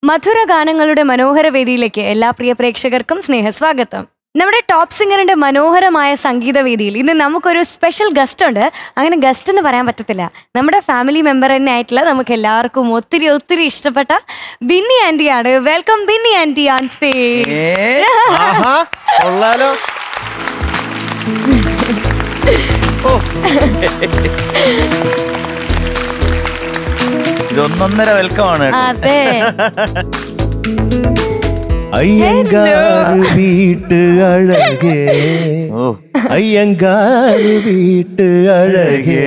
മധുര ഗാനങ്ങളുടെ മനോഹര വേദിയിലേക്ക് എല്ലാ പ്രിയ പ്രേക്ഷകർക്കും സ്നേഹസ്വാഗതം നമ്മുടെ ടോപ്പ് സിംഗറിന്റെ മനോഹരമായ സംഗീത വേദിയിൽ ഇന്ന് നമുക്കൊരു സ്പെഷ്യൽ ഗസ്റ്റ് ഉണ്ട് അങ്ങനെ ഗസ്റ്റ് എന്ന് പറയാൻ പറ്റത്തില്ല നമ്മുടെ ഫാമിലി മെമ്പർ തന്നെ ആയിട്ടുള്ള നമുക്ക് എല്ലാവർക്കും ഒത്തിരി ഒത്തിരി ഇഷ്ടപ്പെട്ട ബിന്നി ആന്റിയാണ് welcome Binny aunty on stage ആഹാ കൊള്ളാലോ ഇതൊന്നൊന്നര വെൽക്കമാണ് കേട്ടോ. അതെ അയ്യങ്കാറ് വീട്ട് അഴകേ ഓ അയ്യങ്കാറ് വീട്ട് അഴകേ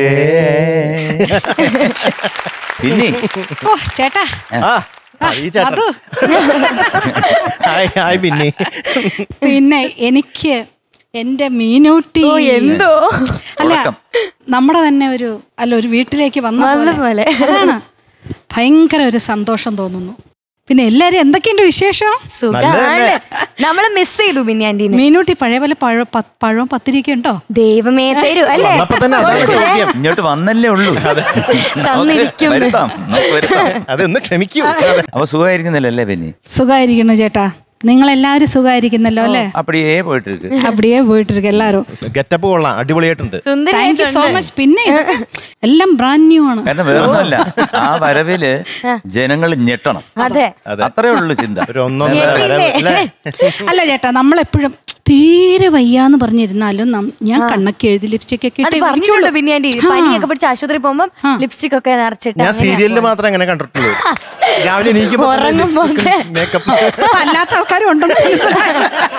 പിന്നെ ഓ ചേട്ടാ ആ ആ, ഈ ചേട്ടൻ അത് ഹായ് ഹായ് പിന്നെ പിന്നെ എനിക്ക് എന്റെ മീനൂട്ടി ഓ എന്തോ അല്ല ഉറക്കം. നമ്മുടെ തന്നെ ഒരു അല്ല ഒരു വീട്ടിലേക്ക് വന്ന വന്ന പോലെ. പോലെ. അതാണ് ഭയങ്കര ഒരു സന്തോഷം തോന്നുന്നു പിന്നെ എല്ലാരും എന്തൊക്കെയുണ്ട് വിശേഷം സുഖാണ് നമ്മള് മിസ് ചെയ്തു ബിന്നി ആന്റീനെ മീനൂട്ടി പഴയ പോലെ പഴ പ- പഴവും പത്തിരിയൊക്കെ ഉണ്ടോ ദൈവമേ തരൂ അല്ലേ വന്നപ്പോ തന്നെ അതാണ് ചോദ്യം ഇങ്ങോട്ട് വന്നല്ലേ ഉള്ളൂ നമുക്ക് തന്നിരിക്കുന്നു. വരുത്താം നമുക്ക് വരുത്താം അതൊന്ന് ക്ഷമിക്കൂ അപ്പൊ സുഖമായിരിക്കുന്നില്ല അല്ലേ ബെന്നി സുഖമായിരിക്കുന്നു ചേട്ടാ നിങ്ങൾ എല്ലാവരും സുഖമായിരിക്കുന്നല്ലോ അല്ലേ അപ്പടിയേ പോയിട്ടിരിക്ക് അപ്പടിയേ പോയിട്ടിരിക്കും എല്ലാരും ഗെറ്റപ്പ് കൊള്ളാം അടിപൊളിയായിട്ടുണ്ട് താങ്ക് യു സോ സുന്ദരി മച്ച് പിന്നെ ഇത് എല്ലാം ബ്രാൻഡ് ന്യൂ ആണ് കാരണം വേറൊന്നുമല്ല ആ വരവില് ജനങ്ങൾ ഞെട്ടണം അതെ അത്രേ ഉള്ളൂ ചിന്ത ഒരു ഒന്നൊന്നര വരവ് അല്ലേ അല്ല ചേട്ടാ നമ്മളെപ്പോഴും തീരെ വയ്യാന്ന് പറഞ്ഞിരുന്നാലും നം- ഞാൻ കണ്ണൊക്കെ എഴുതി ലിപ്സ്റ്റിക് ഒക്കെ അത് ഇട്ട് പറഞ്ഞിട്ടുള്ളൂ ബിന്നി ആന്റി പനിയൊക്കെ പിടിച്ച് ആശുപത്രി പോകുമ്പോ ലിപ്സ്റ്റിക് ഒക്കെ നിറച്ചിട്ട് ഞാൻ അങ്ങനെയാ സീരിയലിൽ മാത്രമേ അങ്ങനെ കണ്ടിട്ടുള്ളൂ രാവിലെ എനിക്ക് ഉറങ്ങുമ്പോ ഒക്കെ. മേക്കപ്പ് അപ്പൊ അല്ലാത്ത ആൾക്കാരും ഉണ്ടെന്ന് മനസ്സിലായി.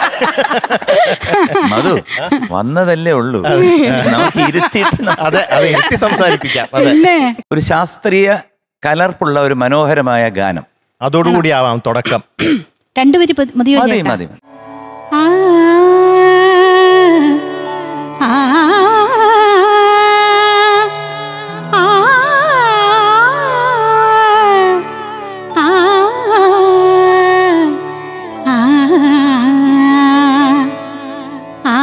മധു വന്നതല്ലേ ഉള്ളൂ നമുക്ക് ഇരുത്തിയിട്ട് ന- അതെ അത് ഇരുത്തി സംസാരിപ്പിക്കാം അതെ പിന്നെ ഒരു ശാസ്ത്രീയ കലർപ്പുള്ള ഒരു മനോഹരമായ ഗാനം അതോടുകൂടി ആവാം തുടക്കം രണ്ടുപേര് പതി- മതിയോ മതി ചേട്ടാ? മതി ആ, ആ, ആ, ആ, ആ,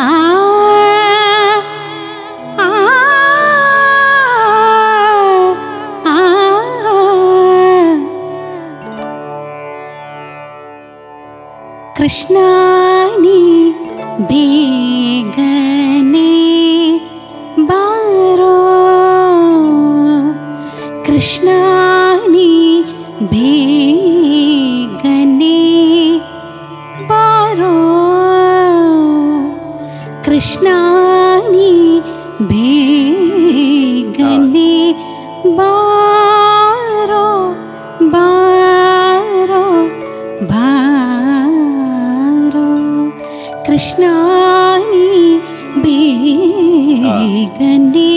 ആ കൃഷ്ണാനി ബേഗനെ ബാരോ കൃഷ്ണാനി ബേഗനെ ബാരോ കൃഷ്ണാനി ബേഗനെ ബാരോ ബാരോ ബാരോ കൃഷ്ണാനി ബേഗനെ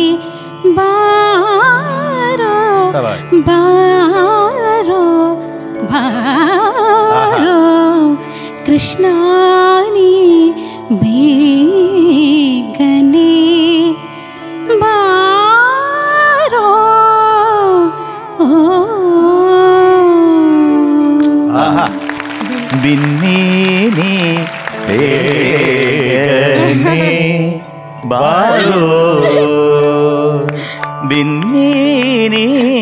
ബാരോ ബാരോ ബാരോ കൃഷ്ണാനി ബേഗനെ ബാരോ ഓ ആഹാ ബിന്നീനി ബേഗനെ ബാരോ ബിന്നീനി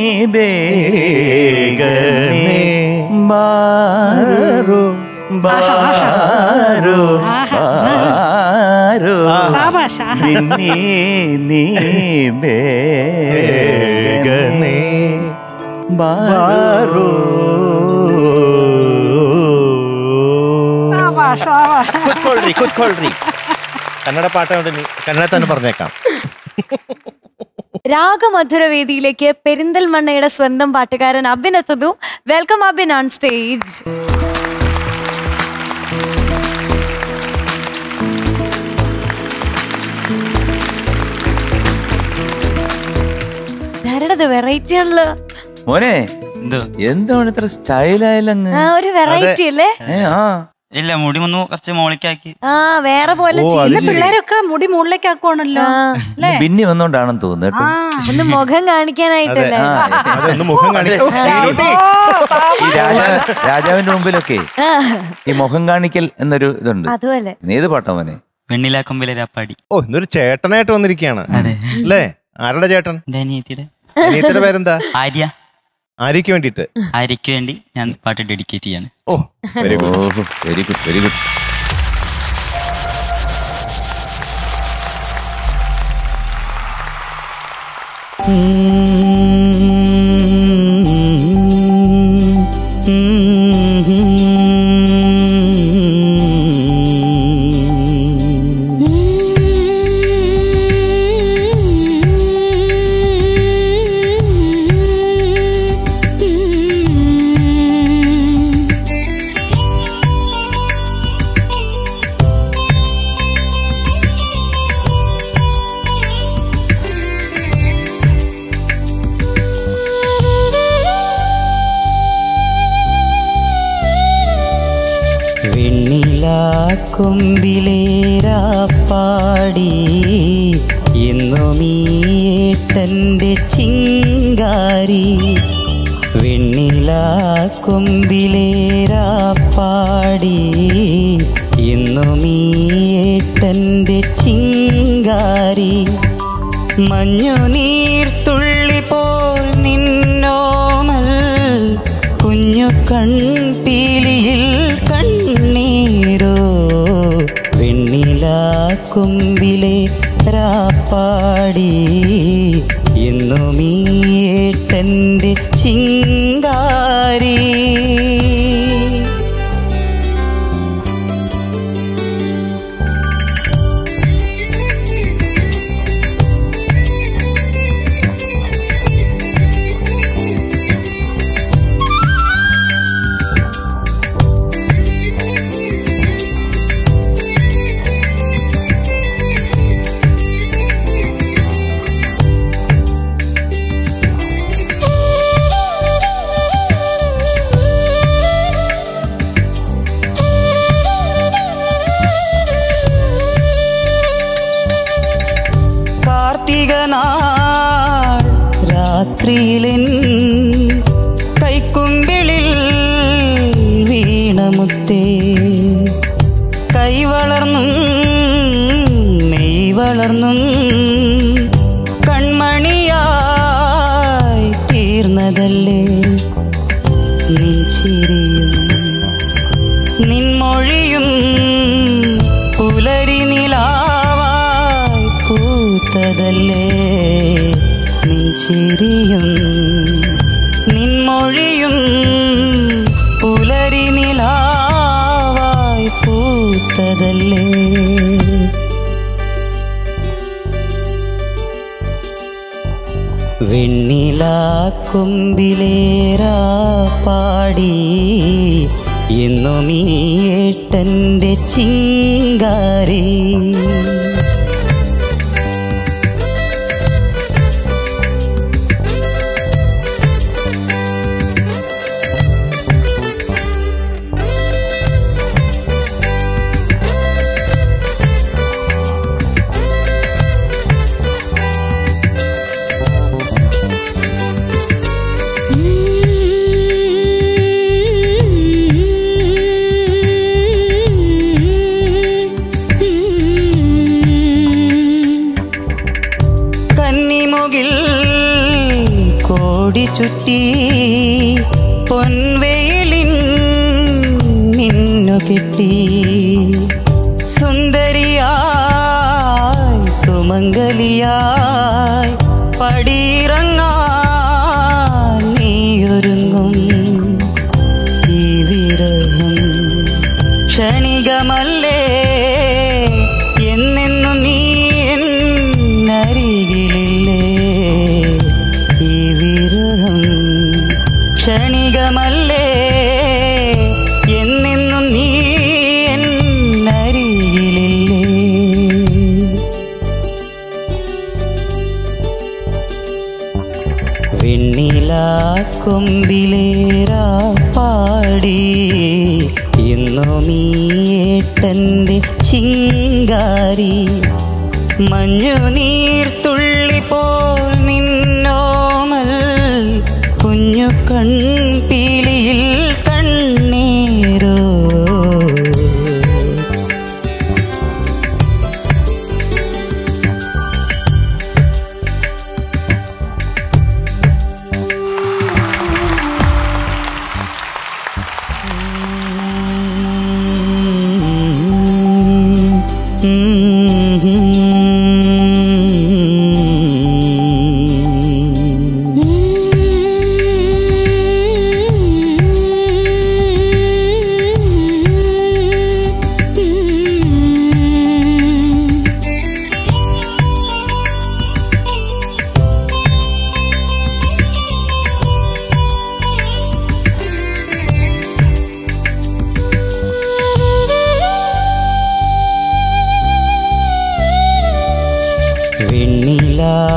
ബേഗനെ ബാരോ ബാരോ ബാരോ സാബാഷ് ആഹാ. ബിന്നീനി ബേഗനെ ബാരോ സാബാഷ് സാബാഷ് കുത്കൊಳ್ರಿ കുത്കൊಳ್ರಿ കന്നഡ പാട്ടുണ്ട് നീ കന്നഡ തന്നെ പറഞ്ഞേക്കാം രാഗമധുര വേദിയിലേക്ക് പെരിന്തൽമണ്ണയുടെ സ്വന്തം പാട്ടുകാരൻ അബിൻ എത്തുന്നു വെൽക്കം അബിൻ ഓൺ സ്റ്റേജ് ആരുടേത് വെറൈറ്റി ആണല്ലോ മോനെ എന്തോ എന്താണ് ഇത്ര സ്റ്റൈലായാലങ്ങ് ആ ഒരു വെറൈറ്റി അല്ലേ ഏ ആ ഇല്ല മുടി ഒന്ന് കുറച്ച് മോളിക്കാക്കി ആ വേറെ പോലെ ഓ, ചെയ്യ്. അത് ഇന്ന് പിള്ളേരൊക്കെ മുടി മുകളിലേക്ക് ആക്കുവാണല്ലോ ആ, അല്ലേ ബിന്നി വന്നോണ്ടാണെന്ന് തോന്നുന്നു കേട്ടോ ഒന്ന് മുഖം കാണിക്കാനായിട്ടല്ലേ ആ, അതൊന്ന് മുഖം കാണിക്കും ഈ രാജാ രാജാവിന്റെ മുമ്പിലൊക്കെ ആ, ഈ മുഖം കാണിക്കൽ എന്നൊരു ഇതുണ്ട് അതുപോലെ നീ ഏത് പാട്ടാ മോനെ വെണ്ണിലാക്കൊമ്പിലെ രാപ്പാടി ഓ ഇന്നൊരു ചേട്ടനായിട്ട് വന്നിരിക്കുകയാണ് അതെ അല്ലേ ആരുടെ ചേട്ടൻ എന്റെ അനിയത്തിയുടെ അനിയത്തിന്റെ പേരെന്താ ആര്യ ആര്യക്ക് വേണ്ടിയിട്ട് ആര്യയ്ക്ക് വേണ്ടി ഞാൻ പാട്ട് ഡെഡിക്കേറ്റ് ചെയ്യാണ് ഓ വെരി ഗുഡ് ഓഹോ വെരി ഗുഡ് വെരി ഗുഡ് കൊമ്പിലേരാപ്പാടി എന്നും ഈ ഏട്ടൻ്റെ ചിങ്കാരി വെണ്ണില കൊമ്പിലേരാപ്പാടി എന്നും ഈ ഏട്ടൻ്റെ ചിങ്കാരി മഞ്ഞു നീർത്തുള്ളി പോൽ നിന്നോമൽ കുഞ്ഞു കൺപീലിയിൽ കണ്ണീരോ വെണ്ണില കൊമ്പിലെ രാപ്പാടി എന്നും ഈ ഏട്ടൻ്റെ ചിങ്കാരി കാർത്തിക നാൾ രാത്രിയിലെൻ കൈക്കുമ്പിളിൽ വീണമുത്തേ കൈ വളർന്നും മെയ് വളർന്നും കൺമണിയായി തീർന്നതല്ലേ നിൻചിരിയും നിൻമൊഴിയും പുലരി നിലാവായി പൂത്തതല്ലേ നിൻചിരിയും നിൻമൊഴിയും പുലരി നിലാവായി പൂത്തതല്ലേ വെണ്ണില കൊമ്പിലേറാ പാടി എന്നും ഈ ഏട്ടൻ്റെ ചിങ്കാരി കന്നിമുകിൽ കോടി ചുറ്റി പൊൻവെയിലിൻ നിന്നു കിട്ടി സുന്ദരിയായി സുമംഗലിയായി പടിയിറങ്ങാൻ നീയൊരുങ്ങും ഈ വിരഹം ക്ഷണികമല്ലേ എന്നെന്നും നീ എന്നരികിലില്ലേ ഈ വിരഹം ക്ഷണികമല്ലേ എന്നെന്നും നീ എന്നരികിലില്ലേ വെണ്ണില കൊമ്പിലേറാ പാടി എന്നും ഈ ഏട്ടൻ്റെ ചിങ്കാരി മഞ്ഞു നീർത്തുള്ളി പോൽ നിന്നോമൽ കുഞ്ഞു കൺപീലിയിൽ കണ്ണീരോ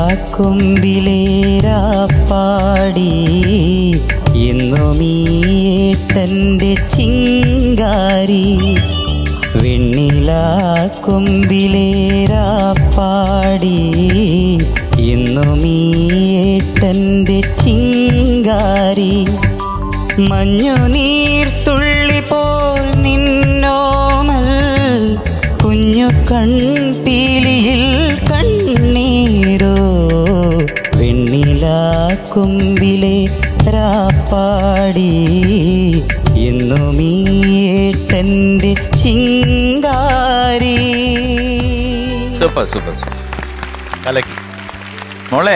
കൊമ്പിലേരാപ്പാടി എന്നും ഈ ഏട്ടൻ്റെ ചിങ്കാരി വെണ്ണില കൊമ്പിലേരാപ്പാടി എന്നും ഈ ഏട്ടൻ്റെ ചിങ്കാരി മഞ്ഞു നീർത്തുള്ളി പോൽ നിന്നോമൽ കുഞ്ഞു കൺപീലിയിൽ കണ്ണീരോ വെണ്ണില കുമ്പിലെ രാപ്പാടി എന്നും ഈ ഏട്ടൻ്റെ ചിങ്കാരി സൂപ്പർ സൂപ്പർ സൂപ്പർ കലക്കി മോളെ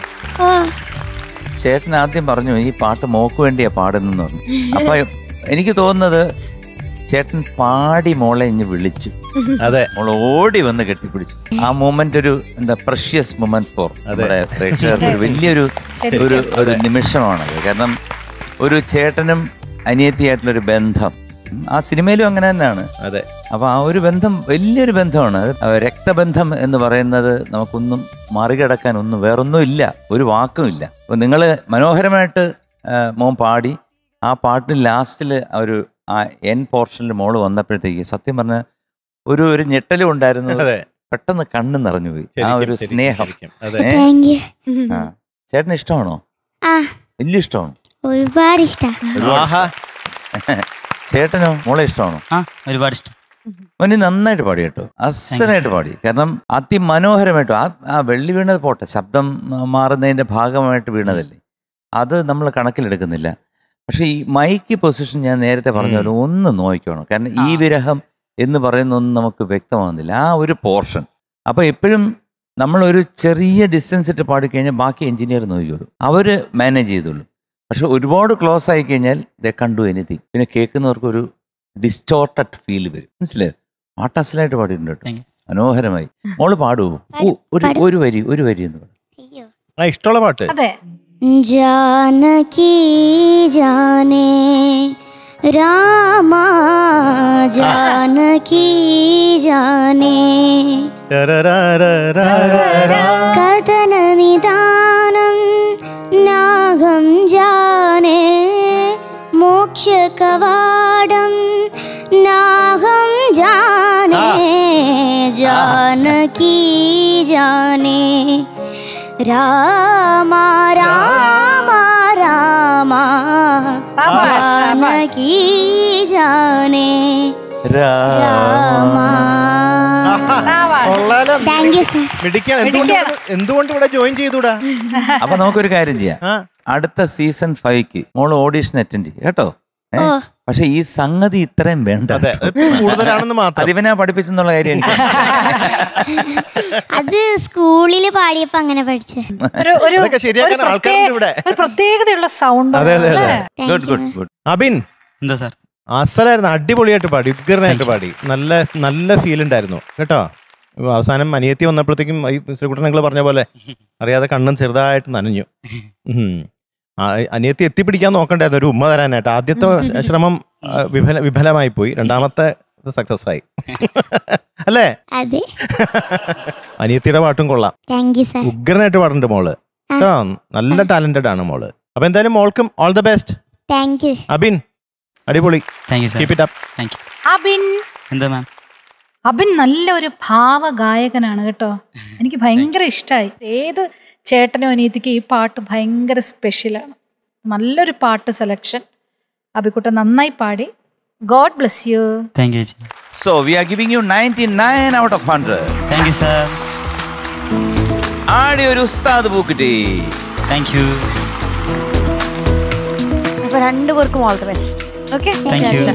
ചേട്ടൻ ആദ്യം പറഞ്ഞു ഈ പാട്ട് മോക്ക് വേണ്ടിയാ പാടുന്നെന്ന് പറഞ്ഞു അപ്പൊ എനിക്ക് തോന്നുന്നത് ചേട്ടൻ പാടി മോളെ ഇഞ്ഞ് വിളിച്ചു അതെ മോൾ ഓടി വന്ന് കെട്ടിപ്പിടിച്ചു ആ മൂമെന്റ് ഒരു എന്താ പ്രഷ്യസ് മൂമെന്റ് ഫോർ നമ്മുടെ പ്രേക്ഷകർക്ക് ഒരു വലിയൊരു ഒരു ഒരു നിമിഷമാണത് കാരണം ഒരു ചേട്ടനും അനിയത്തിയായിട്ടുള്ള ഒരു ബന്ധം ആ സിനിമയിലും അങ്ങനെ തന്നെയാണ് അതെ അപ്പൊ ആ ഒരു ബന്ധം വലിയൊരു ബന്ധമാണ് അത് രക്തബന്ധം എന്ന് പറയുന്നത് നമുക്കൊന്നും മറികടക്കാൻ ഒന്നും വേറൊന്നും ഇല്ല ഒരു വാക്കും ഇല്ല അപ്പൊ നിങ്ങൾ മനോഹരമായിട്ട് ആ, മോൻ പാടി ആ പാട്ടിന് ലാസ്റ്റിൽ ഒരു ആ എൻ പോർഷനിൽ മോള് വന്നപ്പോഴത്തേക്ക് സത്യം പറഞ്ഞ ഒരു ഒരു ഞെട്ടലും ഉണ്ടായിരുന്നു അതെ പെട്ടെന്ന് കണ്ണ് നിറഞ്ഞു പോയി ആ ശരിക്കും, ഒരു ശരിക്കും, സ്നേഹം ശരിക്കും. അതെ ഏ? താങ്ക് യു ആ. ചേട്ടന് ഇഷ്ടമാണോ ആ വലിയ ഇഷ്ടമാണോ ഒരുപാട് ഇഷ്ടാ ആഹാ ചേട്ടനോ മോളെ ഇഷ്ടമാണോ ആ ഒരുപാട് ഇഷ്ടം അവന് നന്നായിട്ട് പാടി കേട്ടോ അസനായിട്ട് പാടി കാരണം അതിമനോഹരമായിട്ട് ആ ആ വെള്ളി വീണത് പോട്ടെ ശബ്ദം മാറുന്നതിന്റെ ഭാഗമായിട്ട് വീണതല്ലേ അത് നമ്മൾ കണക്കിലെടുക്കുന്നില്ല പക്ഷെ ഈ മൈക്ക് പൊസിഷൻ ഞാൻ നേരത്തെ പറഞ്ഞ പോലെ ഒന്ന് നോക്കണം കാരണം ഈ വിരഹം എന്ന് പറയുന്ന ഒന്നും നമുക്ക് വ്യക്തമാകുന്നില്ല ആ ഒരു പോർഷൻ അപ്പൊ എപ്പോഴും നമ്മൾ ഒരു ചെറിയ ഡിസ്റ്റൻസ് ഇട്ട് പാടിക്കഴിഞ്ഞാൽ ബാക്കി എഞ്ചിനീയർ നോക്കിക്കോളും അവര് മാനേജ് ചെയ്തോളും പക്ഷെ ഒരുപാട് ക്ലോസ് ആയി കഴിഞ്ഞാൽ ദേ കണ്ടു എനിത്തിങ് പിന്നെ കേൾക്കുന്നവർക്ക് ഒരു ഡിസ്റ്റോർട്ടഡ് ഫീൽ വരും മനസ്സിലായോ പാട്ടസലായിട്ട് പാടിയിട്ടുണ്ട് കേട്ടോ Thank you. മനോഹരമായി മോള് പാടുവോ ഓ, ഒരു ഒരു വരി ഒരു വരി എന്ന് പാടും അയ്യോ ആ ഇഷ്ടമുള്ള പാട്ട് അതെ जानकी जाने रामा जानकी जाने कदन निदानं नागं जाने मोक्षकवाडं नागं जाने जानकी जाने रामा रामा रामा जानकी जाने രാമ കൊള്ളാലോ താങ്ക് യു സർ മിടിക്കാണ് എന്തുകൊണ്ട് ഇവിടെ- എന്തുകൊണ്ട് ഇവിടെ ജോയിൻ ചെയ്തൂടാ അപ്പൊ നമുക്കൊരു കാര്യം ചെയ്യാം ആ അടുത്ത സീസൺ ഫൈവ്ക്ക് മോള് ഓഡീഷൻ അറ്റൻഡ് ചെയ്യും കേട്ടോ ഏ? ഓ. പക്ഷെ ഈ സംഗതി ഇത്രയും വേണ്ട അതെ അത് കൂടുതലാണെന്ന് മാത്രം അതിവനാ പഠിപ്പിച്ചെന്നുള്ള കാര്യം എനിക്ക് അത് സ്കൂളിൽ പാടിയപ്പോ അങ്ങനെ പഠിച്ച ഒരു ഒരു അതൊക്കെ ശരിയാക്കാൻ ഒരു ആൾക്കാരുണ്ട് പ്രത്യേക- ഇവിടെ. ഒരു പ്രത്യേകതയുള്ള സൗണ്ട് അതെ, അതെ, അതെ. ഗുഡ് ഗുഡ് ഗുഡ് അബിൻ എന്താ സാർ അസലായിരുന്നു അടിപൊളിയായിട്ട് പാടി ഉഗ്രനായിട്ട് പാടി നല്ല നല്ല ഫീൽ ഉണ്ടായിരുന്നു കേട്ടോ ഇപ്പൊ അവസാനം അനിയത്തി വന്നപ്പോഴത്തേക്കും ഈ ശ്രീകുട്ടൻ നിങ്ങൾ പറഞ്ഞ പോലെ അറിയാതെ കണ്ണും ചെറുതായിട്ട് നനഞ്ഞു ഉം. ആ, അനിയത്തി എത്തിപ്പിടിക്കാൻ നോക്കണ്ടായിരുന്നു ഒരു ഉമ്മ തരാനായിട്ട് ആദ്യത്തെ ശ്രമം ആ, വിഫല വിഫലമായി പോയി രണ്ടാമത്തെ സക്സസ് ആയി അല്ലേ അതെ അനിയത്തിയുടെ പാട്ടും കൊള്ളാം താങ്ക് യു സർ ഉഗ്രനായിട്ട് പാടുന്നുണ്ട് മോള് കേട്ടോ നല്ല ടാലന്റഡ് ആണ് മോള് അപ്പൊ എന്തായാലും മോൾക്കും all the best thank you Abin അടിപൊളി thank you sir keep it up thank you Abin എന്താ മാം അബിൻ നല്ലൊരു ഭാവഗായകനാണ് കേട്ടോ എനിക്ക് ഭയങ്കര ഇഷ്ടമായി ഏത് ചേട്ടനോ അനിയത്തിക്ക് ഈ പാട്ട് ഭയങ്കര സ്പെഷ്യലാണ് നല്ലൊരു പാട്ട് സെലക്ഷൻ അബിക്കുട്ട നന്നായി പാടി God bless you thank you ചേച്ചി so we are giving you ninety nine out of hundred thank you sir ആടി ഒരു ഉസ്താദ് പൂക്കിട്ടി താങ്ക് യു അപ്പൊ രണ്ടുപേർക്കും all the best okay thank you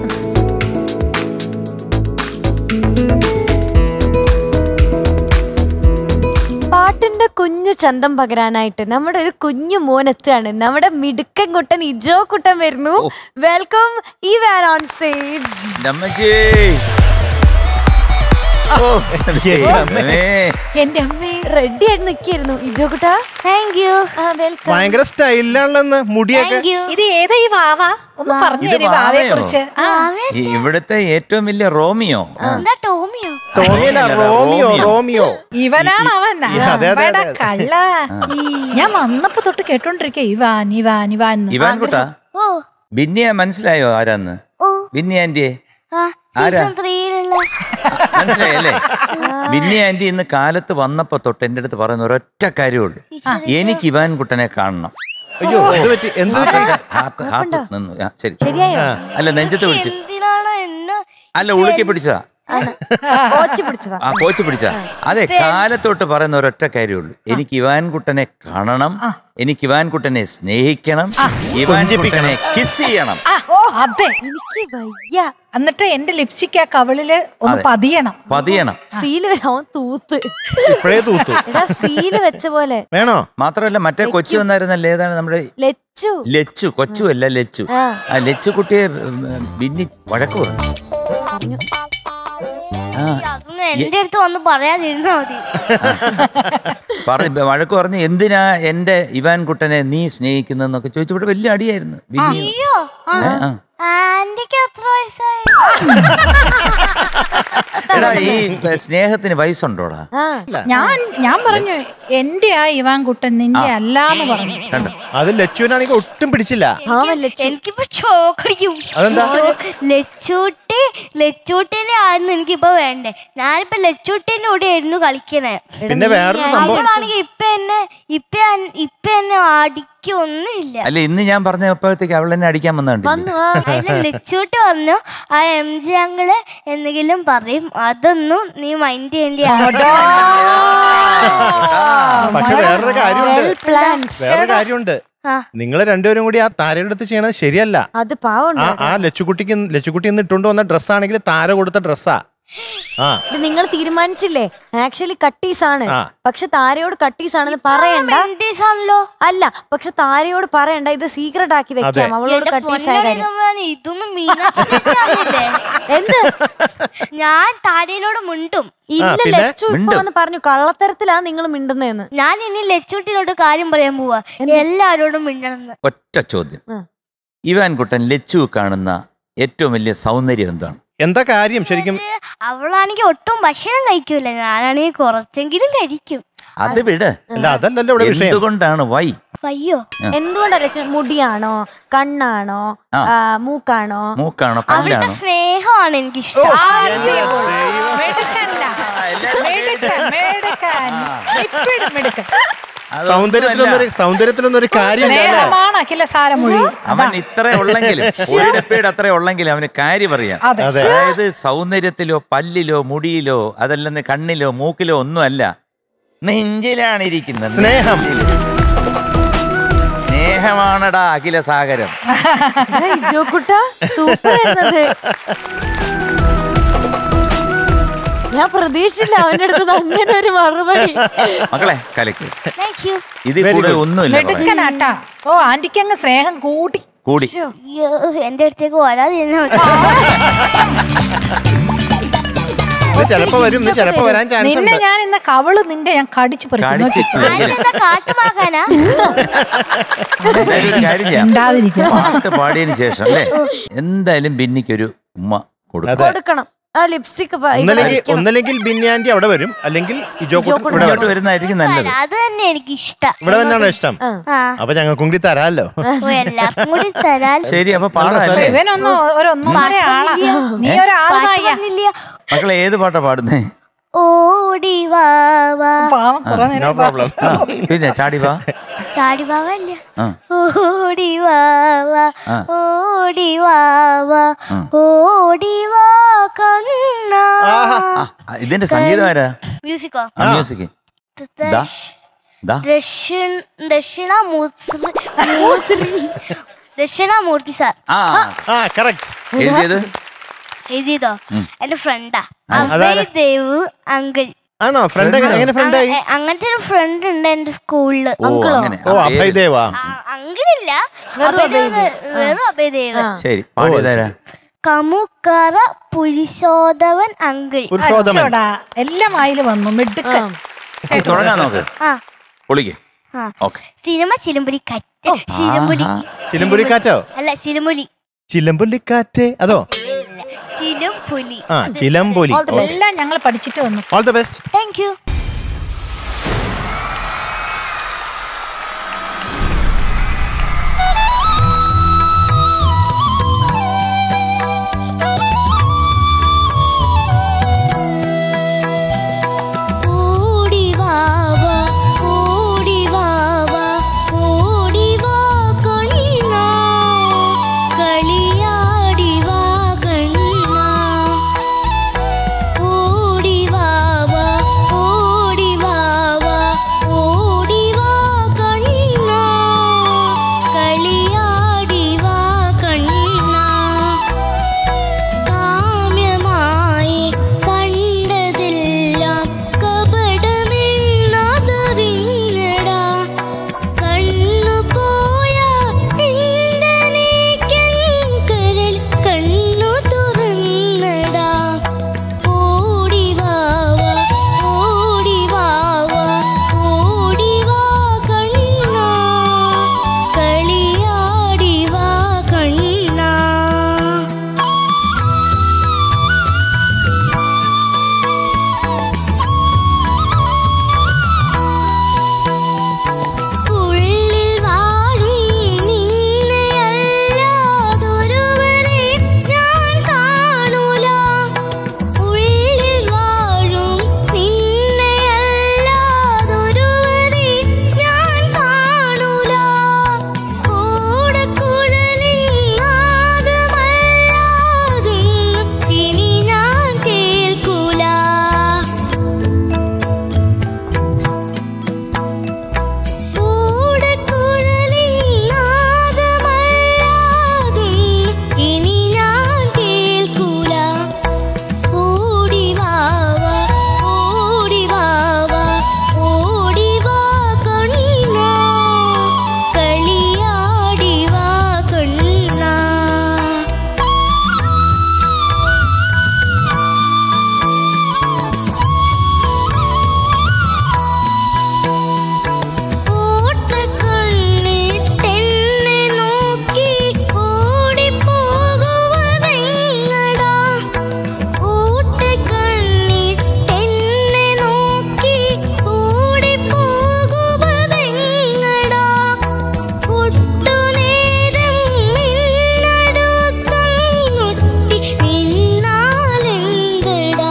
പാട്ടിന്റെ കുഞ്ഞു ചന്തം പകരാനായിട്ട് നമ്മുടെ ഒരു കുഞ്ഞു മോൻ എത്തുകയാണ് നമ്മുടെ മിടുക്കൻ കുട്ടൻ ഇജോ കുട്ടൻ വരുന്നു വെൽക്കം ഈ വാൻ ഓൺ സ്റ്റേജ് നമ്മക്ക് ഓ ദൈവമേ. എന്റെ അമ്മേ റെഡി ആയിട്ട് നിൽക്കായിരുന്നു ഇജോ കുട്ടാ താങ്ക് യു ആ വെൽക്കം ഭയങ്കര സ്റ്റൈലിലാണല്ലോ മുടിയൊക്കെ താങ്ക് യു ഇത് ഏതാ ഈ വാവ ഒന്ന് പറഞ്ഞു ഇത് തരും വാവയെ വാവയോ? കുറിച്ച് ആ ഈ ഇവിടുത്തെ ഏറ്റവും വലിയ റോമിയോ ആ. എന്താ ടോമിയോ ടോമിയല്ല റോമിയോ റോമിയോ ഇവനാണ് അവൻ അതെ, അതെ, അമ്പടാ അതെ. കള്ള ഞാൻ വന്നപ്പോ തൊട്ട് കേട്ടോണ്ടിരിക്ക ഇവാൻ ഇവാൻ ഇവാൻ എന്ന്. ഇവാൻ കുട്ടാ ഓ ബിന്നിയെ മനസ്സിലായോ ആരാന്ന് ഓ ബിന്നി ആന്റിയെ ആ ആരാ? സീസൺ ത്രീയിലുള്ള മനസ്സിലായല്ലേ ബിന്നി ആന്റി ഇന്ന് കാലത്ത് വന്നപ്പോ തൊട്ട് എന്റെ അടുത്ത് പറയുന്ന ഒരൊറ്റ കാര്യമുള്ളൂ എനിക്ക് ഇവാൻ കുട്ടനെ കാണണം അയ്യോ എന്ത് പറ്റി എന്ത് പറ്റി ഹാർട്ട് ഹാർട്ട് നിന്നു ആ, ശരി ശരിയായോ അല്ല നെഞ്ചത്ത് പിടിച്ചു എന്തിനാണ് എന്നെ അല്ല ഉളുക്കി പിടിച്ചതാ കോച്ച് പിടിച്ചതാ ആ കോച്ച് പിടിച്ച അതെ കാലത്തോട്ട് പറയുന്ന ഒരൊറ്റ കാര്യമുള്ളൂ എനിക്ക് ഇവാൻ കുട്ടനെ കാണണം എനിക്ക് ഇവാൻ കുട്ടനെ സ്നേഹിക്കണം ഇവാൻ കുട്ടനെ കിസ് ചെയ്യണം ആ ഓ അതെ എനിക്ക് വയ്യ എന്നിട്ട് എന്റെ ലിപ്സ്റ്റിക് ആ കവിളില് ഒന്ന് അതെ. പതിയണം പതിയണം സീല് വെച്ച- അവൻ തൂത്ത് ഇപ്പഴേ തൂത്തു എടാ സീല് വെച്ച പോലെ വേണോ മാത്രമല്ല മറ്റേ കൊച്ചു വന്നായിരുന്നല്ലേ ഏതാണ് നമ്മുടെ ലച്ചു ലച്ചു കൊച്ചു അല്ല ലച്ചു ആ. ആ ലച്ചു കുട്ടിയെ ഉം, ബിന്നി വഴക്ക് പറഞ്ഞു ആ അതൊന്നും എന്റെ അടുത്ത് വന്ന് പറയാതിരുന്നാ മതി പറഞ്ഞു വഴക്ക് പറഞ്ഞു എന്തിനാ എന്റെ ഇവാൻ കുട്ടനെ നീ സ്നേഹിക്കുന്നതെന്നൊക്കെ ചോദിച്ചപ്പോൾ വലിയ അടിയായിരുന്നു ബിന്നി അയ്യോ ഏ, ആ. ആന്റിക്ക് എത്ര വയസ്സായി എടാ ഈ സ്നേഹത്തിന് വയസ്സുണ്ടോടാ ആ ഞാൻ ഞാൻ പറഞ്ഞു എന്റെ ആ ഇവാൻ കുട്ടൻ നിന്റെ അല്ലാന്ന് പറഞ്ഞു കണ്ടോ അത് ലച്ചുവിനാണെങ്കിൽ ഒട്ടും പിടിച്ചില്ല അവൻ ലച്ചു എനിക്കിപ്പോ ഷോക്കടിക്കും അതെന്താ? ലച്ചൂട്ടി ലച്ചൂട്ടിനെ ആയിരുന്നു എനിക്കിപ്പോ വേണ്ടേ ഞാനിപ്പോ ലച്ചൂട്ടിന്റെ കൂടെ ആയിരുന്നു കളിക്കണേ പിന്നെ വേറൊരു സംഭവം അവളാണെങ്കിൽ ഇപ്പൊ എന്നെ ഇപ്പൊ എൻ- ഇപ്പൊ എന്നെ അടിക്കൊന്നുമില്ല അല്ല ഇന്ന് ഞാൻ പറഞ്ഞപ്പോഴത്തേക്ക് അവൾ എന്നെ അടിക്കാൻ വന്നുണ്ട് വന്നു ആ അതില് ലച്ചൂട്ടി പറഞ്ഞു ആ എം ജി അങ്കിള് എന്തെങ്കിലും പറയും അതൊന്നും നീ മൈൻഡ് ചെയ്യേണ്ടി പക്ഷെ വേറൊരു കാര്യമുണ്ട് വെൽ പ്ലാൻഡ് വേറൊരു കാര്യമുണ്ട് ആ. നിങ്ങൾ രണ്ടുപേരും കൂടി ആ താരയുടെ അടുത്ത് ചെയ്യണത് ശരിയല്ല അത് പാവം ആ ആ ലച്ചുകുട്ടിക്ക് ലച്ചുകുട്ടി ഇന്ന് ഇട്ടുകൊണ്ട് വന്ന ഡ്രസ്സാണെങ്കിൽ താര കൊടുത്ത ഡ്രസ്സാ ആ ഇത് നിങ്ങൾ തീരുമാനിച്ചില്ലേ ആക്ച്വലി കട്ടീസ് ആണ് ആ. പക്ഷെ താരയോട് കട്ടീസ് ആണെന്ന് പറയണ്ട ആണല്ലോ അല്ല പക്ഷെ താരയോട് പറയണ്ട ഇത് സീക്രട്ട് ആക്കി വെക്കാം അവളോട് എന്റെ കട്ടീസ് ആയ പൊന്നടി കാര്യം നമ്മളാണ് ഇതൊന്നും മീനാക്ഷി ചേച്ചി അറിയില്ലേ? എന്ത് ഞാൻ താരേനോട് മുണ്ടും ഇല്ല പിന്നെ? ലച്ചു ഇപ്പൊ മിണ്ടും. വന്ന് പറഞ്ഞു കള്ളത്തരത്തിലാ നിങ്ങൾ മിണ്ടുന്നതെന്ന് ഞാൻ ഇനി ലച്ചൂട്ടിനോട് കാര്യം പറയാൻ പോവാ എല്ലാരോടും മിണ്ടണമെന്ന് ഒറ്റ ചോദ്യം ആ. ഇവാൻ കുട്ടൻ ലച്ചു കാണുന്ന ഏറ്റവും വലിയ സൗന്ദര്യം എന്താണ് എന്താ കാര്യം ശരിക്കും അവളാണെങ്കിൽ ഒട്ടും ഭക്ഷണം കഴിക്കൂല ഞാനാണെങ്കിൽ കുറച്ചെങ്കിലും കഴിക്കും അത് വിട് അല്ല അതല്ലല്ലോ ഇവിടെ വിഷയം എന്തുകൊണ്ടാണ് വൈ അയ്യോ എന്തുകൊണ്ടാ ലച്ചു മുടിയാണോ കണ്ണാണോ ആ. ആ, മൂക്കാണോ മൂക്കാണോ അവിടുത്തെ പല്ലാണോ സ്നേഹമാണ് എനിക്ക് ഇഷ്ടം മെടുക്കൻ, മെടുക്കൻ. ഇപ്പിടും മെടുക്കൻ. അതൊന്നുമല്ല. സൗന്ദര്യത്തിലൊന്നും ഒരു സൗന്ദര്യത്തിലൊന്നും ഒരു കാര്യമില്ല അല്ലേ സ്നേഹമാണ് അഖില സാരമൊഴി അവൻ ഇത്ര ഉള്ളെങ്കിലും ഒരു ഡപ്പയുടെ അത്ര ഉള്ളെങ്കിലും അവന് കാര്യം അറിയാം അതെ. അതായത് സൗന്ദര്യത്തിലോ പല്ലിലോ മുടിയിലോ അതല്ലെന്ന് കണ്ണിലോ മൂക്കിലോ ഒന്നുമല്ല നെഞ്ചിലാണ് ഇരിക്കുന്നത് സ്നേഹം. നെഞ്ചില്. സ്നേഹമാണടാ അഖില സാഗരം ജോക്കുട്ട സൂപ്പർ ആയിരുന്നത് ഞാൻ പ്രതീക്ഷിച്ചില്ല അവന്റെ അടുത്ത് അങ്ങനെ ഒരു മറുപടി മക്കളെ കലക്ക് താങ്ക് യു ഇതിൽ Very കൂടുതൽ good. ഒന്നുമില്ല പറയാൻ. മെടുക്കനാട്ടാ ഓ ആന്റിക്ക് അങ്ങ് സ്നേഹം കൂടി കൂടി അയ്യോ എന്റെ അടുത്തേക്ക് വരാതിരുന്നാ മതി ഇത് ചിലപ്പോ വരും ഇത് ചിലപ്പോ വരാൻ ചാൻസ് നിന്നെ ഉണ്ട് ഞാൻ ഇന്ന് കവള് നിന്റെ ഞാൻ കടിച്ചു പറിക്കും നോക്കി. കടിച്ചിട്ടില്ല എന്താ കാട്ടുമാക്കാനാ എന്തായാലും ഒരു കാര്യം ചെയ്യാം മിണ്ടാതിരിക്കാം. പാട്ട് പാടിയതിന് ശേഷം അല്ലേ എന്തായാലും ബിന്നിക്കൊരു ഉമ്മ കൊടുക്കും അതെ കൊടുക്കണം ആ ലിപ്സ്റ്റിക് ഒന്നല്ലെങ്കിൽ ഒന്നല്ലെങ്കിൽ ബിന്യാൻറ്റി അവിടെ വരും അല്ലെങ്കിൽ ഇജോ കുട്ടി ഇവിടെ ഇങ്ങോട്ട് വരും വരുന്നതായിരിക്കും നല്ലത് അത് തന്നെ എനിക്ക് ഇഷ്ടം ഇവിടെ തന്നെയാണോ ഇഷ്ടം ആ അപ്പൊ ഞങ്ങൾക്കും കൂടി തരാമല്ലോ ഓ, എല്ലാവർക്കും കൂടി തരാൽ ശരി അപ്പൊ പാടാല്ലേ ഇവനൊന്ന് ഒരു ഒന്നൊന്നര ആളാ നീ ഒരാള് നായ മക്കളെ ഏത് പാട്ടാ പാടുന്നേ ഓടി വാ വാ പാവം കുറെ നോ നേരം പ്രോബ്ലം ആ, പിന്നെ ചാടി വാ ചാടി വാവല്ല ആ. ഓടി വാ വാ ആ. ഓടി വാ വാ ഓടി വാ കണ്ണാ ആ, ഇതിന്റെ സംഗീതം ആരാ മ്യൂസിക്കോ ആ മ്യൂസിക് ദാ ദാ ദക്ഷിണ ദക്ഷിണാമൂർത്തി ദക്ഷിണാമൂർത്തി സാർ ആ ആ കറക്റ്റ് എഴുതിയത് എഴുതിയതോ എന്റെ ഫ്രണ്ടാ അതാരാ? അഭയ് ദേവ് അങ്കിൾ ആണോ ഫ്രണ്ട് എങ്ങനെ ഫ്രണ്ട് ആയി അങ്ങ- അങ്ങനത്തെ ഒരു ഫ്രണ്ട് ഉണ്ട് എന്റെ സ്കൂളില് ഓ അങ്ങനെ ഓ ആ, പേര്. അഭയദേവാ അങ്കിളില്ല അഭയദേവ് വെറും അഭയദേവ് ശരി പാടിയതാരാ കമുക്കറ പുരുഷോധവൻ അങ്കിൾ പുരുഷോത്തമൻ അച്ചോടാ എല്ലാം ആയില് വന്നു മിടുക്കൻ തുടങ്ങാൻ നോക്ക് ആ പൊളിക്ക് ആ ഓക്കെ സിനിമ ചിലമ്പുലി കറ്റ് ചിലമ്പുലി ചിലമ്പുലിക്കാറ്റോ അല്ല ചിലമ്പുലി ചിലമ്പുലിക്കാറ്റ് അതോ ചിലുംപുലി ആ ചിലമ്പൊലി എല്ലാം ഞങ്ങൾ പഠിച്ചിട്ട് വന്നു all the best thank you ഓടിവാവ ഓടിവാവ ഓടിവാ കണ്ണാ കളിയാടിവാ കണ്ണാ ഓടിവാവ ഓടിവാവ ഓടിവാ കണ്ണാ കളിയാടിവാ കണ്ണാ കാമ്യമായി കണ്ടതെല്ലാം കപടമെന്നതറിഞ്ഞടാ കണ്ണു പോയ കരൾ കണ്ണു തുറന്നടാ ഓടിവാവ ഓടിവാവ ഓടിവാ കണ്ണാ കളിയാടിവാ കണ്ണാ ഉള്ളിൽ വാഴും നിന്നെയല്ലാതൊരുവരെ ഞാൻ കാണൂല ഉള്ളിൽ വാഴും നിന്നെയല്ലാതൊരുവരെ ഞാൻ കാണൂല ഓടക്കുഴലിൻ നാദമല്ലാതും ഇനി ഞാൻ കേൾക്കൂല ഓടക്കുഴലിൻ നാദമല്ലാതും ഇനി ഞാൻ കേൾക്കൂല ഓടിവാവ ഓടിവാവ ഓടിവാ കണ്ണാ കളിയാടിവാ കണ്ണാ ഓട്ടക്കണ്ണിട്ടെന്നെ നോക്കി ഓടിപ്പോകുവതെങ്ങടാ ഓട്ടക്കണ്ണിട്ടെന്നെ നോക്കി ഓടിപ്പോകുവതെങ്ങടാ ഒട്ടുനേരം നിന്നടുക്കം മുട്ടി നിന്നാലെന്തടാ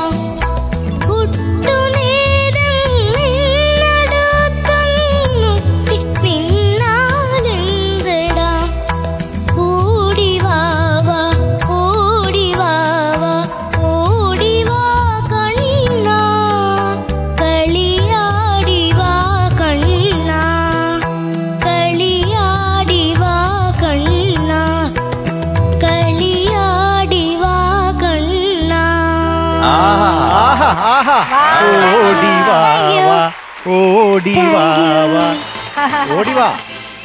ഒട്ടുനേരം നിന്നടുക്കം മുട്ടി നിന്നാലെന്തടാ ഓടിവാവ ഓടിവാവ ഓടിവാ കണ്ണാ കളിയാടിവാ കണ്ണാ കളിയാടിവാ കണ്ണാ കളിയാടിവാ കണ്ണാ ആഹാ ആഹാ ഓടി വാ വാ ഓടി വാ വാ ഓടി വാ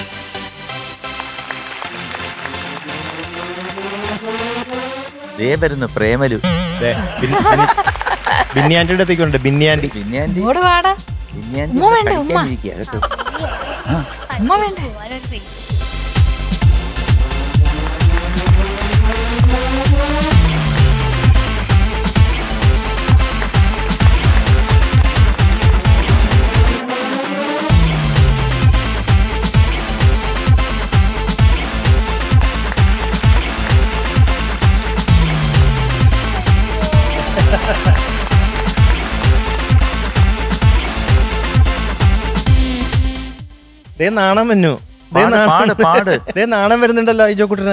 ദേ വരുന്നു പ്രേമലു ദേ, ബിൻ- ബിൻ- ബിന്നിയാൻറ്റിയുടെ അടുത്തേക്കുണ്ട് ബിന്നിയാൻറ്റി ബിന്യാൻറ്റി ഇങ്ങോട്ട് വാടാ ബിന്യാൻറ്റി ഉമ്മ വേണ്ടേ, ഉമ്മ? കഴിക്കാനിരിക്കുക കേട്ടോ ഉമ്മ വേണ്ടേ ദേ നാണം വന്നു ദേ പാട്, നാണം- പാട്, പാട്. ദേ നാണം വരുന്നുണ്ടല്ലോ അയ്യോ കുട്ടന്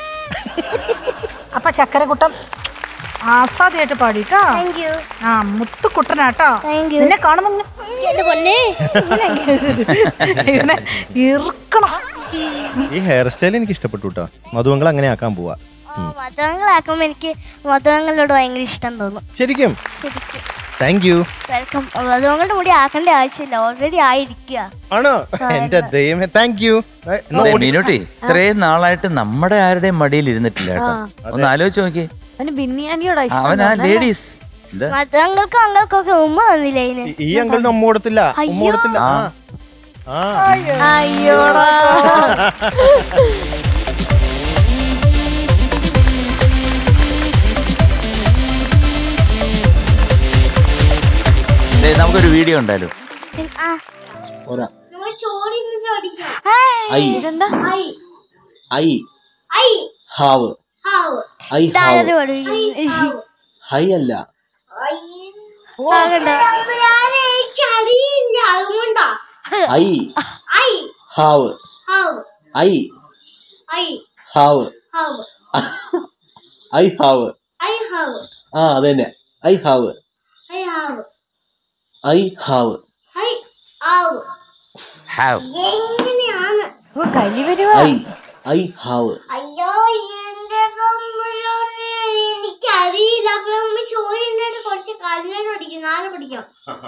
അപ്പൊ ചക്കരക്കുട്ടൻ ആസാദിയായിട്ട് പാടിട്ടോ താങ്ക് യു ആ മുത്തുക്കുട്ടനാട്ടോ Thank you. നിന്നെ കാണുമ്പോ ഇങ്ങനെ എന്റെ പൊന്നേ ഇങ്ങനെ ഇറുക്കണം ഈ ഹെയർ സ്റ്റൈൽ എനിക്ക് ഇഷ്ടപ്പെട്ടു കേട്ടോ മധുവങ്ങൾ അങ്ങനെ ആക്കാൻ പോവാ മധുവങ്ങളാക്കുമ്പോ എനിക്ക് മധുവങ്ങളോട് ഭയങ്കര ഇഷ്ടം തോന്നും ശരിക്കും ശരിക്കും താങ്ക് യു വെൽക്കം അതുകൊണ്ട് മുടി ആക്കേണ്ട ആവശ്യമില്ല ഓൾറെഡി ആയിരിക്കുക ആണോ എന്റെ ദൈവമേ താങ്ക് യു അതെ, മീനുട്ടി ഇത്രയും നാളായിട്ട് നമ്മുടെ ആരുടെയും മടിയിൽ ഇരുന്നിട്ടില്ല കേട്ടോ ഒന്ന് ആലോചിച്ച് നോക്കി അവന് ബിന്നിയാൻഡിയോടാ ഇഷ്ടം അവൻ ആ ലേഡീസ് എന്താ മറ്റങ്ങൾക്കും അങ്ങൾക്കും ഒക്കെ ഉമ്മ തന്നില്ലേ അതിന് ഈ അങ്കിളിന് ഉമ്മ കൊടുത്തില്ല ഉമ്മ അയ്യോ. കൊടുത്തില്ല ആ. ആ അയ്യോടാ ദേ, നമുക്കൊരു വീഡിയോ ഉണ്ടായാലും ആ ഒരാ നമ്മൾ ചോറിന്ന് അടിക്കാം ഐ ഇതെന്താ I I have have I താഴെ ഹാവ് ഹൈ അല്ല അറിയില്ല അതുകൊണ്ടാ I I have have I I have have I have I have ആ അതന്നെ I have I have I have I have have എങ്ങനെയാണ് ഓ കലി വരുവാ ഐ ഐ ഹാവ് അയ്യോ എന്റെ തമ്മിലോട്ട് എനിക്കറിയില്ല അപ്പൊ നമ്മൾ ചോദിച്ചിട്ട് കുറച്ച് കല്ലിട്ട് പഠിക്കും നാളെ പഠിക്കാം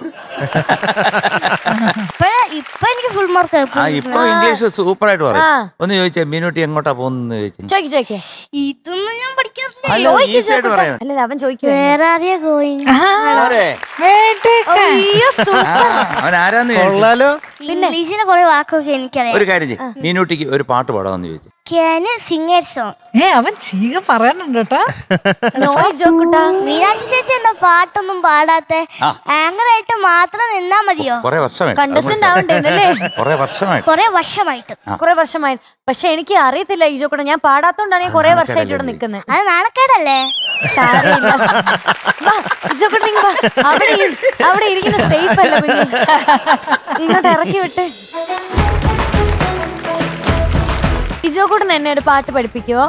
ഇപ്പൊ എനിക്ക് ഫുൾ മാർക്ക് ആ ഇപ്പൊ ഇംഗ്ലീഷ് സൂപ്പർ ആയിട്ട് പറയും ആ. ഒന്ന് ചോദിച്ചേ മീനുട്ടി എങ്ങോട്ടാ പോകുന്നു ചോദിച്ചു ചോയ്ക്ക് ചോയ്ക്ക് ഇതൊന്നും ഞാൻ പഠിക്കാറില്ല അല്ല ഈസി ആയിട്ട് പറയാം അല്ല അവൻ ചോദിക്കുവോ വേറെ ആരെയാ ഗോയിങ് പോരെ? അയ്യോ സു- ആ, അവൻ ആരാന്ന് ചോദിച്ചു കൊള്ളാലോ ഇംഗ്ലീഷിലെ കുറെ വാക്കൊക്കെ എനിക്കറിയാം ഒരു കാര്യം ചെയ്യ്. മീനുട്ടിക്ക് ഒരു പാട്ട് പാടാമെന്ന് ചോദിച്ചു ക്യാൻ സിംഗർ സോങ് ഏ അവൻ ചീക പറയാനുണ്ട് കേട്ടോ നോ ജോക്കുട്ടാ മീനാക്ഷി ചേച്ചി എന്താ പാട്ടൊന്നും പാടാത്ത ആ. ആങ്കറായിട്ട് മാത്രം നിന്നാ മതിയോ കൊറേ വർഷമായിട്ട് കണ്ടസ്റ്റന്റ് ആവണ്ടേന്നല്ലേ കൊറേ വർഷമായിട്ട് കൊറേ വർഷമായിട്ട് കുറെ വർഷമായി പക്ഷെ എനിക്ക് അറിയത്തില്ല ഈ ജോക്കുട്ട ഞാൻ പാടാത്തോണ്ടാണ് ഞാൻ കുറെ വർഷമായിട്ട് ഇവിടെ നിൽക്കുന്നത് അത് നാണക്കേടല്ലേ സാരമില്ല വാ, ഇജോക്കുട്ടൻ ഇങ്ങ് വാ. അവിടെ ഇരി- അവിടെ ഇരിക്കുന്ന സേഫ് അല്ല കുഞ്ഞ് ഇങ്ങോട്ട് ഇറക്കി വിട്ട് ഇജോക്കൂട്ടൻ എന്നെ ഒരു പാട്ട് പഠിപ്പിക്കുവോ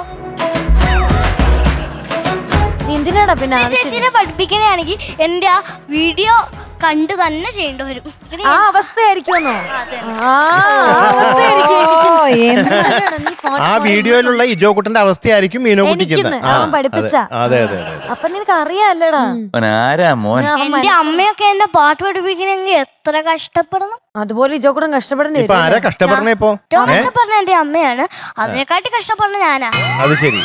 നീ എന്തിനാടാ പിന്നെ ആവശ്യം ചേച്ചിനെ പഠിപ്പിക്കണയാണെങ്കിൽ എന്റെ ആ വീഡിയോ കണ്ട് തന്നെ ചെയ്യേണ്ടി വരും ഇങ്ങനെ ആ അവസ്ഥയായിരിക്കുമെന്നോ അതെ. ആ ആ അവസ്ഥയായിരിക്കും ഓ, എന്ത് നല്ലതാണ്, നീ phone ആ phone വീഡിയോയിലുള്ള ഇജോ കുട്ടന്റെ അവസ്ഥയായിരിക്കും മീനോ കുട്ടിക്കുന്നത് എനിക്കിന്ന് അവൻ പഠിപ്പിച്ച അതെ അതെ അതെ അപ്പൊ നിനക്ക് അറിയാല്ലടാ അവൻ ആരാ മോൻ എന്റെ അമ്മയൊക്കെ എന്നെ പാട്ട് പഠിപ്പിക്കണമെങ്കിൽ എത്ര കഷ്ടപ്പെടണം അതുപോലെ ഇജോക്കൂടൻ കഷ്ടപ്പെടേണ്ടി ഇപ്പൊ വരും ആരാ കഷ്ടപ്പെടണേ ഇപ്പൊ ഏറ്റവും കഷ്ടപ്പെടുന്ന എന്റെ അമ്മയാണ് അതിനെക്കാട്ടി കഷ്ടപ്പെടുന്ന ഞാനാ അത് ശരി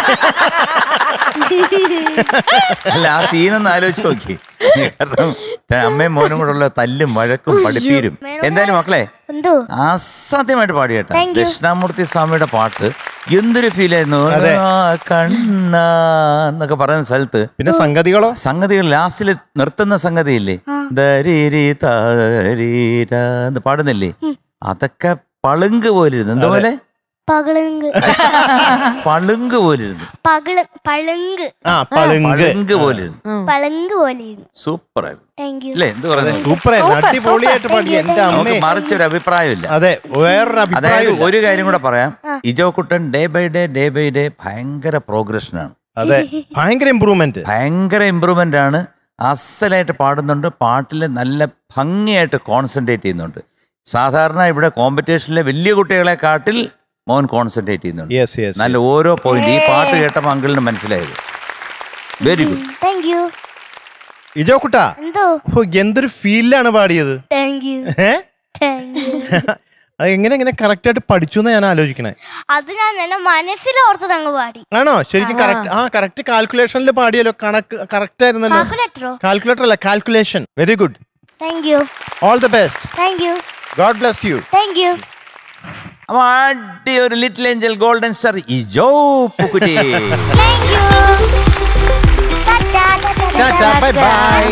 അല്ല ആ സീനൊന്ന് ആലോചിച്ച് നോക്കി കാരണം അമ്മയും മോനും കൂടെ ഉള്ള തല്ലും വഴക്കും പഠിപ്പീരും എന്തായാലും മക്കളെ എന്തോ അസാധ്യമായിട്ട് പാടി കേട്ടോ Thank you. ദക്ഷിണാമൂർത്തി സ്വാമിയുടെ പാട്ട് എന്തൊരു ഫീൽ ആയിരുന്നു അതെ. ആ, കണ്ണ എന്നൊക്കെ പറയുന്ന സ്ഥലത്ത് പിന്നെ സംഗതികളോ സംഗതികൾ ലാസ്റ്റിൽ നിർത്തുന്ന സംഗതിയില്ലേ ദരീരി താരീര എന്ന് പാടുന്നില്ലേ അതൊക്കെ പളുങ്ക് പോലിരുന്നു എന്തുപോലെ പകളുങ്ക് പളുങ്ക് പോലിരുന്നു പകള് പളുങ്ക് ആ പളുങ്ക് പളുങ്ക് പോലിരുന്നു പളുങ്ക് പോലെ സൂപ്പർ ആയിരുന്നു താങ്ക് യു അല്ലേ എന്ത് പറയുന്നത് സൂപ്പർ അടിപൊളിയായിട്ട് പാടി എന്റെ നമുക്ക് അമ്മേ മറിച്ചൊരു അഭിപ്രായമില്ല അതെ വേറൊരു അതായത് അഭിപ്രായം ഒരു കാര്യം കൂടെ പറയാം ഇജോ കുട്ടൻ day by day day by day ഭയങ്കര പ്രോഗ്രഷനാണ് അതെ ഭയങ്കര ഇമ്പ്രൂവ്മെന്റ് ഭയങ്കര ഇമ്പ്രൂവ്മെന്റ് ആണ് അസലായിട്ട് പാടുന്നുണ്ട് പാട്ടിൽ നല്ല ഭംഗിയായിട്ട് കോൺസെൻട്രേറ്റ് ചെയ്യുന്നുണ്ട് സാധാരണ ഇവിടെ കോമ്പറ്റീഷനിലെ വലിയ കുട്ടികളെ കാട്ടിൽ മോൻ കോൺസെൻട്രേറ്റ് ചെയ്യുന്നുണ്ട് യെസ് യെസ് നല്ല ഓരോ പോയിന്റ് ഈ പാട്ട് കേട്ടപ്പോൾ അങ്കിളിന് മനസ്സിലായത് very good thank you Ijo കുട്ടാ എന്തോ ഓ, എന്തൊരു ഫീലിലാണ് പാടിയത് താങ്ക് യു ഏ താങ്ക് യു അത് എങ്ങനെ എങ്ങനെ കറക്റ്റ് ആയിട്ട് പഠിച്ചു എന്ന് ഞാൻ ആലോചിക്കണേ അത് ഞാൻ എന്നെ മനസ്സിൽ ഓർത്തിട്ട് അങ്ങ് പാടി ആണോ ശരിക്കും കറക്റ്റ് ആ കറക്റ്റ് കാൽക്കുലേഷനിൽ പാടിയല്ലോ കണക്ക് കറക്റ്റ് ആയിരുന്നല്ലോ കാൽക്കുലേറ്ററോ കാൽക്കുലേറ്റർ അല്ല calculation very good thank you all the best thank you God bless you thank you അപ്പൊ അടി ഒരു little angel golden star Ijo പുക്കുറ്റി താങ്ക് യു ടാറ്റാ, bye bye.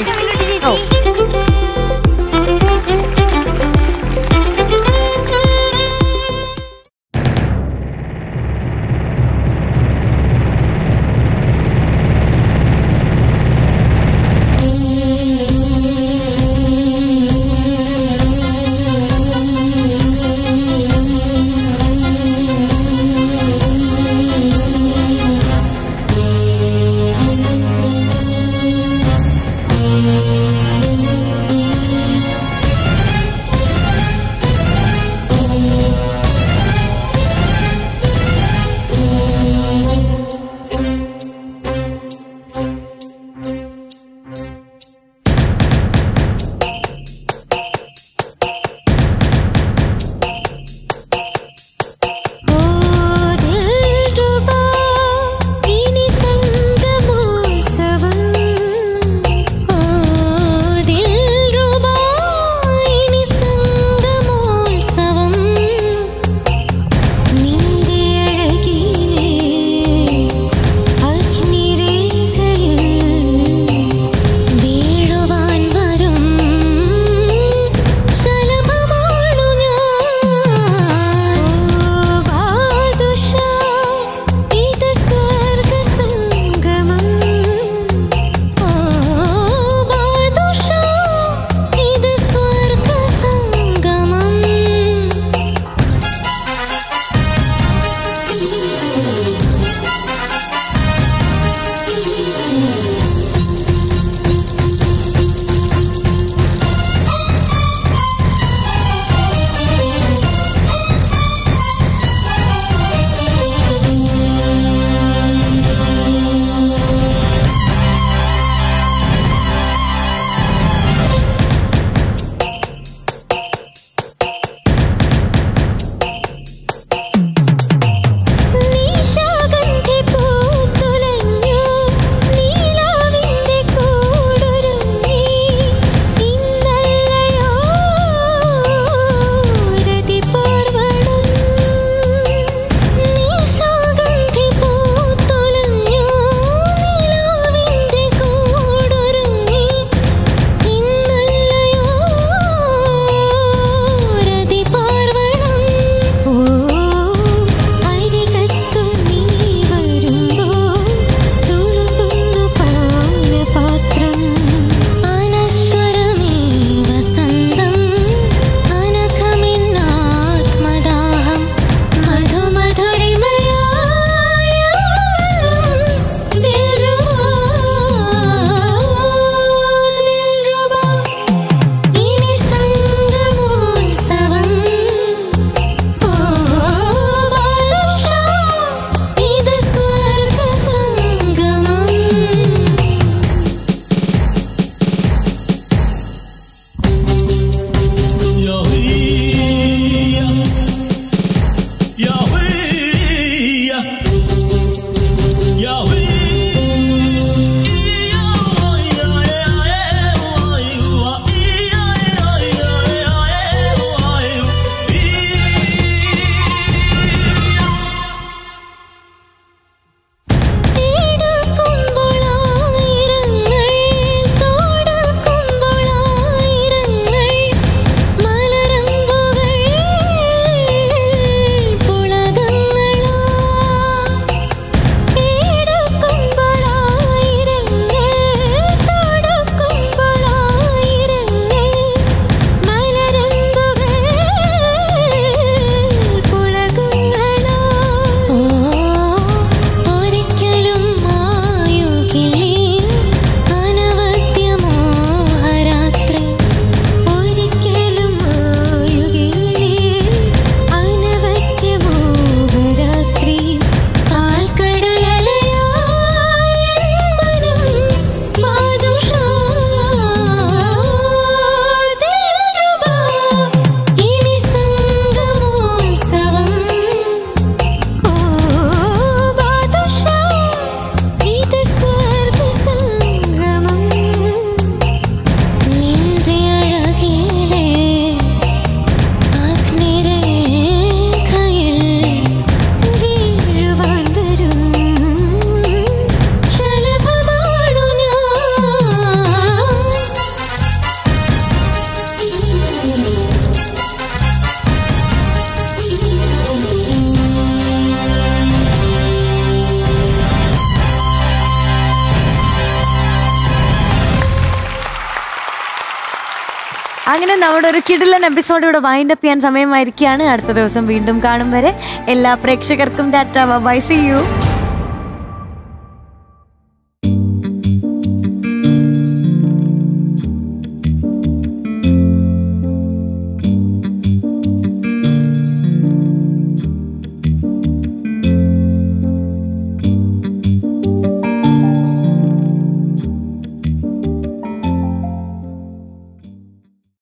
അങ്ങനെ നമ്മുടെ ഒരു കിടിലൻ എപ്പിസോഡ് ഇവിടെ വൈൻഡ് അപ്പ് ചെയ്യാൻ സമയമായിരിക്കുകയാണ് അടുത്ത ദിവസം വീണ്ടും കാണും വരെ എല്ലാ പ്രേക്ഷകർക്കും ടാറ്റ ബൈ സി യു